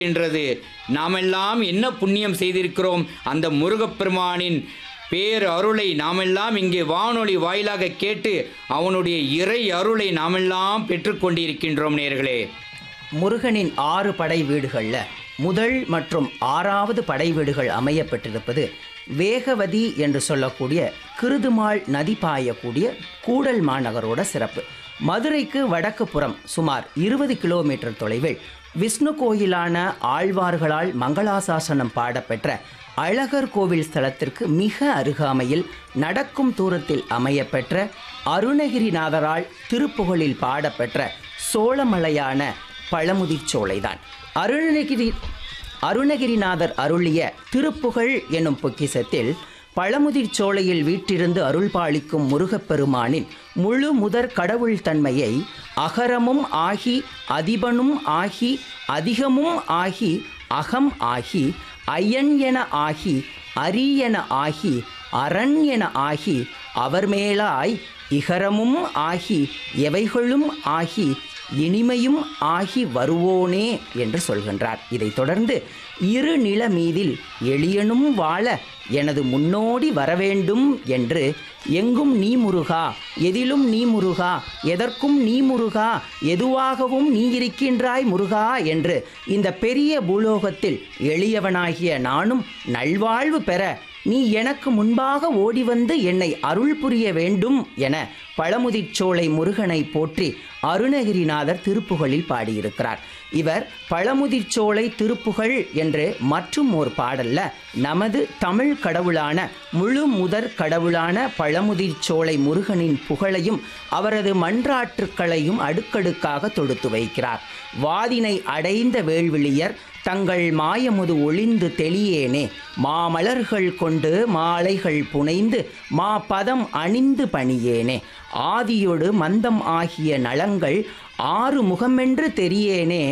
என்றது நாமெல்லாம் என்ன புண்ணியம் செய்திருக்கிறோம் அந்த முருகப்பெருமானின் பேர் அருளை நாமெல்லாம் இங்கே வானொலி வாயிலாக கேட்டு அவனுடைய இறை அருளை நாமெல்லாம் பெற்றுக்கொண்டிருக்கின்றோம் நேர்களே முருகனின் ஆறு படை வீடுகளில் முதல் மற்றும் ஆறாவது படை வீடுகள் அமையப்பட்டிருப்பது வேகவதி என்று சொல்லக்கூடிய கிருதுமாள் நதி பாயக்கூடிய கூடல் மாநகரோட சிறப்பு மதுரைக்கு வடக்கு புறம் சுமார் இருபது கிலோமீட்டர் தொலைவில் விஷ்ணு கோயிலான ஆழ்வார்களால் மங்களாசாசனம் பாடப்பெற்ற அழகர் கோவில் ஸ்தலத்திற்கு மிக அருகாமையில் நடக்கும் தூரத்தில் அமையப்பெற்ற அருணகிரிநாதரால் திருப்புகழில் பாடப்பெற்ற சோழமலையான பழமுதிர் சோலைதான் அருணகிரி அருணகிரிநாதர் அருளிய திருப்புகழ் எனும் பொக்கிசத்தில் பழமுதிர் சோலையில் வீற்றிருந்து அருள் பாலிக்கும் முருகப்பெருமானின் முழு முதற் கடவுள் தன்மையை அகரமும் ஆகி அதிபனும் ஆகி அதிகமும் ஆகி அகம் ஆகி ஐயன் என ஆகி அரி என ஆகி அரண் என ஆகி அவர் மேலாய் இகரமும் ஆகி எவைகளும் ஆகி இனிமையும் ஆகி வருவோனே என்று சொல்கின்றார் இதைத் தொடர்ந்து இரு நில மீதில் எளியனும் வாழ எனது முன்னோடி வரவேண்டும் என்று எங்கும் நீ முருகா எதிலும் நீ முருகா எதற்கும் நீ முருகா எதுவாகவும் நீ இருக்கின்றாய் முருகா என்று இந்த பெரிய பூலோகத்தில் எளியவனாகிய நானும் நல்வாழ்வு பெற நீ எனக்கு முன்பாக ஓடி வந்து என்னை அருள் புரிய வேண்டும் என பழமுதிர்ச்சோலை முருகனை போற்றி அருணகிரிநாதர் திருப்புகழில் பாடியிருக்கிறார் இவர் பழமுதிர்ச்சோலை திருப்புகழ் என்று மற்றும் ஒரு பாடல்ல நமது தமிழ் கடவுளான முழு முதற் கடவுளான பழமுதிர்ச்சோலை முருகனின் புகழையும் அவரது மன்றாற்றுக்களையும் அடுக்கடுக்காக தொடுத்து வைக்கிறார் வாதினை அடைந்த வேள்விழியர் தங்கள் மாயமுது ஒளிந்து தெளியேனே மாமலர்கள் கொண்டு மாலைகள் புனைந்து மா பதம் அணிந்து பணியேனே ஆதியொடு மந்தம் ஆகிய நலங்கள் ஆறு முகமென்று தெரியேனே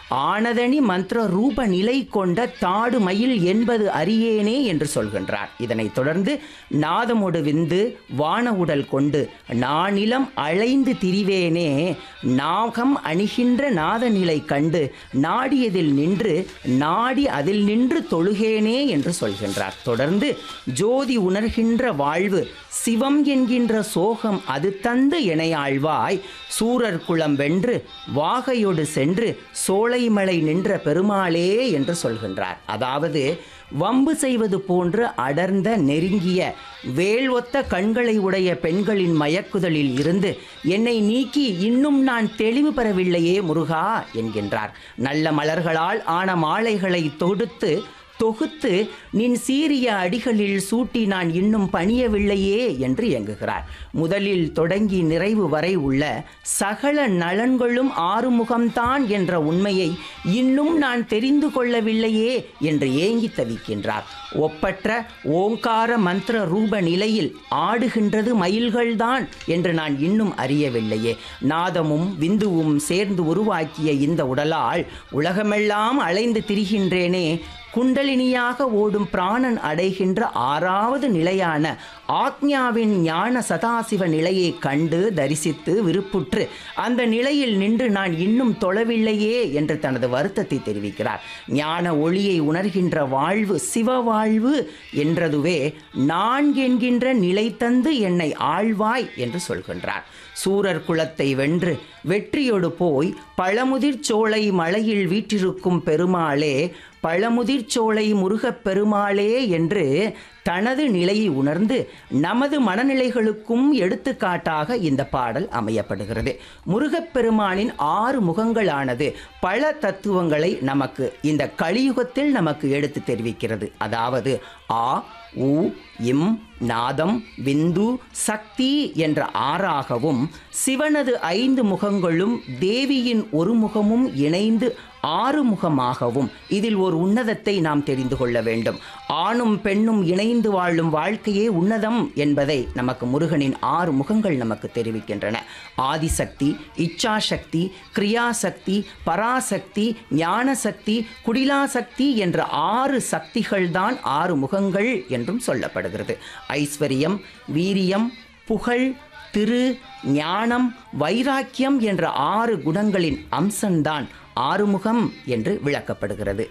ஆனதனி மந்திர ரூப நிலை கொண்ட தாடு மயில் என்பது அறியேனே என்று சொல்கின்றார் இதனைத் தொடர்ந்து நாதமொடு விந்து வான உடல் கொண்டு நானிலம் அலைந்து திரிவேனே நாகம் அணிகின்ற நாதநிலை கண்டு நாடியதில் நின்று நாடி அதில் நின்று தொழுகேனே என்று சொல்கின்றார் தொடர்ந்து ஜோதி உணர்கின்ற வாழ்வு சிவம் என்கின்ற சோகம் அது தந்து இணையாழ்வாய் சூரர் குளம் வென்று வாகையோடு சென்று சோலைமலை நின்ற பெருமாளே என்று சொல்கின்றார் அதாவது வம்பு செய்வது போன்று அடர்ந்த நெருங்கிய வேல் ஒத்த கண்களை உடைய பெண்களின் மயக்குதலில் இருந்து என்னை நீக்கி இன்னும் நான் தெளிவு பெறவில்லையே முருகா என்கின்றார் நல்ல மலர்களால் ஆன மாலைகளை தொடுத்து தொகுத்து நின் சீரிய அடிகளில் சூட்டி நான் இன்னும் பணியவில்லையே என்று இயங்குகிறார் முதலில் தொடங்கி நிறைவு வரை உள்ள சகல நலன்களும் ஆறுமுகம்தான் என்ற உண்மையை இன்னும் நான் தெரிந்து கொள்ளவில்லையே என்று ஏங்கி தவிக்கின்றார் ஒப்பற்ற ஓங்கார மந்திர ரூப நிலையில் ஆடுகின்றது மயில்கள்தான் என்று நான் இன்னும் அறியவில்லையே நாதமும் விந்துவும் சேர்ந்து உருவாக்கிய இந்த உடலால் உலகமெல்லாம் அலைந்து திரிகின்றேனே குண்டலினியாக ஓடும் பிராணன் அடைகின்ற ஆறாவது நிலையான ஆக்ஞாவின் ஞான சதாசிவ நிலையை கண்டு தரிசித்து விருப்புற்று அந்த நிலையில் நின்று நான் இன்னும் தொழவில்லையே என்று தனது வருத்தத்தை தெரிவிக்கிறார் ஞான ஒளியை உணர்கின்ற வாழ்வு சிவ வாழ்வு என்றதுவே நான் என்கின்ற நிலை தந்து என்னை ஆழ்வாய் என்று சொல்கின்றார் சூரர் குலத்தை வென்று வெற்றியொடு போய் பழமுதிர் சோலை மலையில் வீற்றிருக்கும் பெருமாளே பழமுதிர் சோலை முருகப் பெருமாளே என்று தனது நிலையை உணர்ந்து நமது மனநிலைகளுக்கும் எடுத்துக்காட்டாக இந்த பாடல் அமையப்படுகிறது முருகப்பெருமானின் ஆறு முகங்களானது பல தத்துவங்களை நமக்கு இந்த கலியுகத்தில் நமக்கு எடுத்து தெரிவிக்கிறது அதாவது ஆ உ இம் நாதம் விந்து சக்தி என்ற ஆறாகவும் சிவனது ஐந்து முகங்களும் தேவியின் ஒரு முகமும் இணைந்து ஆறு முகமாகவும் இதில் ஒரு உன்னதத்தை நாம் தெரிந்து கொள்ள வேண்டும் ஆணும் பெண்ணும் இணைந்து வாழும் வாழ்க்கையே உன்னதம் என்பதை நமக்கு முருகனின் ஆறு முகங்கள் நமக்கு தெரிவிக்கின்றன ஆதிசக்தி இச்சாசக்தி கிரியாசக்தி பராசக்தி ஞானசக்தி குடிலாசக்தி என்ற ஆறு சக்திகள்தான் ஆறு முகங்கள் என்றும் சொல்லப்படுகிறது ஐஸ்வர்யம் வீரியம் புகழ் திரு ஞானம் வைராக்கியம் என்ற ஆறு குணங்களின் அம்சம்தான் ஆறுமுகம் என்று விளக்கப்படுகிறது